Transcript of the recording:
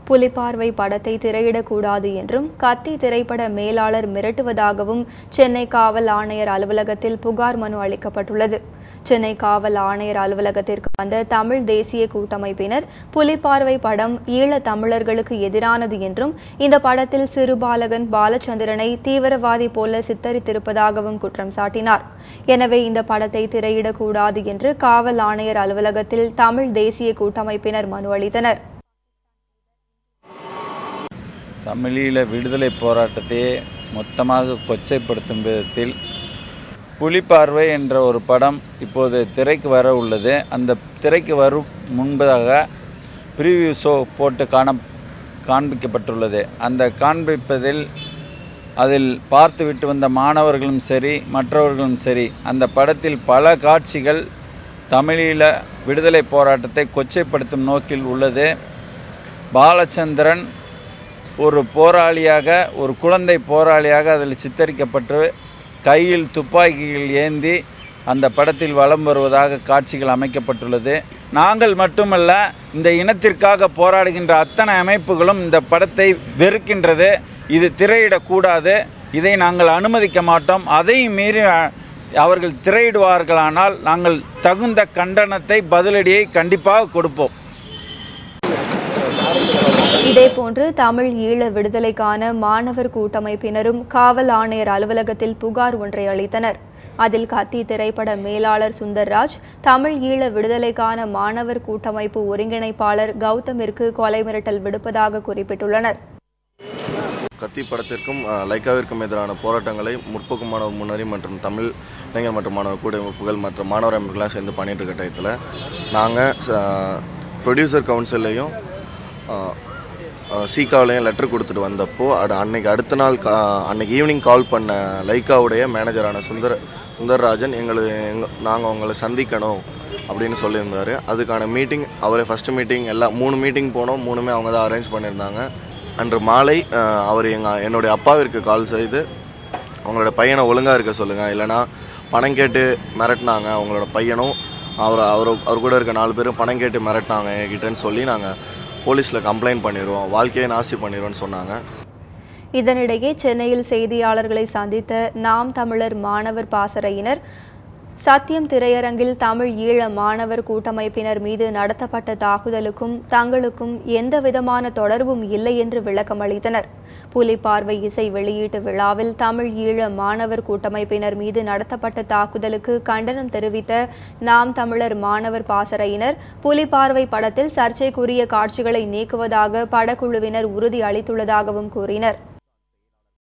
புலிப்பார்வை படத்தை திரையிடக்கூடாது என்றும் கத்தி திரைப்பட மேலாளர் மிரட்டுவதாகவும் சென்னை காவல் ஆணையர் அலுவலகத்தில் புகார் மனு அளிக்கப்பட்டுள்ளது சென்னை காவல் ஆணையர் அலுவலகத்திற்கு வந்த தமிழ் தேசிய கூட்டமைப்பினர் புலிப்பார்வை படம் ஈழ தமிழர்களுக்கு எதிரானது என்றும் இந்த படத்தில் சிறுபாலகன் பாலச்சந்திரனை தீவிரவாதி போல சித்தரித்திருப்பதாகவும் குற்றம் சாட்டினார் எனவே இந்த படத்தை திரையிடக்கூடாது என்று காவல் ஆணையர் அலுவலகத்தில் தமிழ் தேசிய கூட்டமைப்பினர் மனு அளித்தனர் தமிழீழ விடுதலை போராட்டத்தையே மொத்தமாக கொச்சைப்படுத்தும் விதத்தில் புலிப்பார்வை என்ற ஒரு படம் இப்போது திரைக்கு வர உள்ளது அந்த திரைக்கு வரும் முன்பதாக ப்ரீவியூ ஷோ போட்டு காண காண்பிக்கப்பட்டுள்ளது அந்த காண்பிப்பதில் அதில் பார்த்துவிட்டு வந்த மாணவர்களும் சரி மற்றவர்களும் சரி அந்த படத்தில் பல காட்சிகள் தமிழீழ விடுதலை போராட்டத்தை கொச்சைப்படுத்தும் நோக்கில் உள்ளது பாலச்சந்திரன் ஒரு போராளியாக ஒரு குழந்தை போராளியாக அதில் சித்தரிக்கப்பட்டு கையில் துப்பாக்கிகள் ஏந்தி அந்த படத்தில் வலம் வருவதாக காட்சிகள் அமைக்கப்பட்டுள்ளது நாங்கள் மட்டுமல்ல இந்த இனத்திற்காக போராடுகின்ற அத்தனை அமைப்புகளும் இந்த படத்தை வெறுக்கின்றது இது திரையிடக்கூடாது இதை நாங்கள் அனுமதிக்க மாட்டோம் அதையும் மீறி அ- அவர்கள் திரையிடுவார்களானால் நாங்கள் தகுந்த கண்டனத்தை பதிலடியை கண்டிப்பாக கொடுப்போம் இதேபோன்று தமிழ் ஈழ விடுதலைக்கான மாணவர் கூட்டமைப்பினரும் காவல் ஆணையர் அலுவலகத்தில் புகார் ஒன்றை அளித்தனர் அதில் கத்தி திரைப்பட மேலாளர் சுந்தர்ராஜ் தமிழ் ஈழ விடுதலைக்கான மாணவர் கூட்டமைப்பு ஒருங்கிணைப்பாளர் கௌதமிற்கு கொலை மிரட்டல் விடுப்பதாக குறிப்பிட்டுள்ளனர் கத்தி படத்திற்கும் அஹ், லைக்காவிற்கும் எதிரான போராட்டங்களை முற்போக்கு மாணவர் முன்னணி மற்றும் தமிழ் இளைஞர் மற்றும் மாணவர் கூட்டமைப்புகள் மற்றும் மாணவர் அமைப்புகள்லாம் சேர்ந்து பண்ணிட்டு இருக்க டயத்தில் நாங்கள் ப்ரொடியூசர் கவுன்சிலையும் சீகாவிலையும் லெட்டர் கொடுத்துட்டு வந்தப்போ அது அன்னைக்கு அடுத்த நாள் கா அன்னைக்கு ஈவினிங் கால் பண்ண லைக்காவுடைய மேனேஜரான சுந்தர சுந்தர்ராஜன் எங்களை எங்க நாங்கள் உங்களை சந்திக்கணும் அப்படின்னு சொல்லியிருந்தாரு அதுக்கான மீட்டிங் அவரே ஃபஸ்ட்டு மீட்டிங் எல்லாம் மூணு மீட்டிங் போனோம் மூணுமே அவங்க தான் அரேஞ்ச் பண்ணியிருந்தாங்க அன்று மாலை அஹ், அவர் எங்கள் என்னுடைய அப்பாவிற்கு கால் செய்து அவங்களோட பையனை ஒழுங்காக இருக்க சொல்லுங்கள் இல்லைனா பணம் கேட்டு மிரட்டினாங்க அவங்களோட பையனும் அவர் அவர் அவர் கூட இருக்க நாலு பேரும் பணம் கேட்டு மிரட்டினாங்க என்கிட்டன்னு சொல்லி நாங்கள் போலீஸில் கம்ப்ளைண்ட் பண்ணிடுவோம் வாழ்க்கையை நாசி பண்ணிடுவோம்னு சொன்னாங்க இதனிடையே சென்னையில் செய்தியாளர்களை சந்தித்த நாம் தமிழர் மாணவர் பாசறையினர் சத்தியம் திரையரங்கில் தமிழ் ஈழ மாணவர் கூட்டமைப்பினர் மீது நடத்தப்பட்ட தாக்குதலுக்கும் தங்களுக்கும் எந்த விதமான தொடர்பும் இல்லை என்று விளக்கமளித்தனர் புலிப்பார்வை இசை வெளியீட்டு விழாவில் தமிழ் ஈழ மாணவர் கூட்டமைப்பினர் மீது நடத்தப்பட்ட தாக்குதலுக்கு கண்டனம் தெரிவித்த நாம் தமிழர் மாணவர் பாசறையினர் புலிப்பார்வை படத்தில் சர்ச்சைக்குரிய காட்சிகளை நீக்குவதாக படக்குழுவினர் உறுதி அளித்துள்ளதாகவும் கூறினர்